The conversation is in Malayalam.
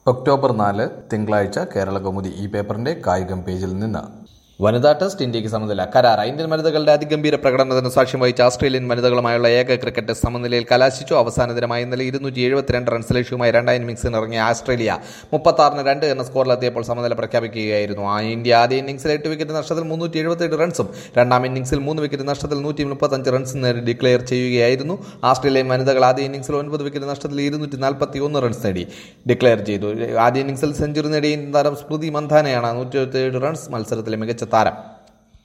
ഒക്ടോബർ നാല് തിങ്കളാഴ്ച കേരള കൗമുദി ഈ പേപ്പറിന്റെ കായികം പേജിൽ നിന്ന് വനിതാ ടെസ്റ്റ് ഇന്ത്യക്ക് സമനില കരാർ ഇന്ത്യൻ വനിതകളുടെ അതിഗംഭീര പ്രകടനത്തിന് സാക്ഷ്യം വഹിച്ച ഓസ്ട്രേലിയൻ വനിതകളുമായുള്ള ഏക ക്രിക്കറ്റ് സമനിലയിൽ കലാശിച്ചു അവസാന ദിനമായ ഇന്നലെ ഇരുന്നൂറ്റി എഴുപത്തിരണ്ട് റൺസ് ലക്ഷ്യവുമായി രണ്ടാം ഇന്നിംഗ്സിന് ഇറങ്ങിയ ഓസ്ട്രേലിയ മുപ്പത്താറിന് രണ്ട് എന്ന സ്കോറിലെത്തിയപ്പോൾ സമനില പ്രഖ്യാപിക്കുകയായിരുന്നു ആ ഇന്ത്യ ആദ്യ ഇന്നിംഗ്സിൽ എട്ട് വിക്കറ്റ് നഷ്ടത്തിൽ മുന്നൂറ്റി എഴുപത്തിയെട്ട് റൺസും രണ്ടാം ഇന്നിംഗ്സിൽ മൂന്ന് വിക്കറ്റ് നഷ്ടത്തിൽ നൂറ്റി മുപ്പത്തഞ്ച് റൺസും നേടി ഡിക്ലെയർ ചെയ്യുകയായിരുന്നു ഓസ്ട്രേലിയൻ വനിതകൾ ആദ്യ ഇന്നിംഗ്സിൽ ഒൻപത് വിക്കറ്റ് നഷ്ടത്തിൽ ഇരുന്നൂറ്റി നാൽപ്പത്തി ഒന്ന് റൺസ് നേടി ഡിക്ലെയർ ചെയ്തു ആദ്യ ഇന്നിംഗ്സിൽ സെഞ്ചുറി നേടിയ ഇന്ത്യൻ താരം സ്മൃതി മന്ധാനയാണ് നൂറ്റി റൺസ് മത്സരത്തിലെ മികച്ച താരം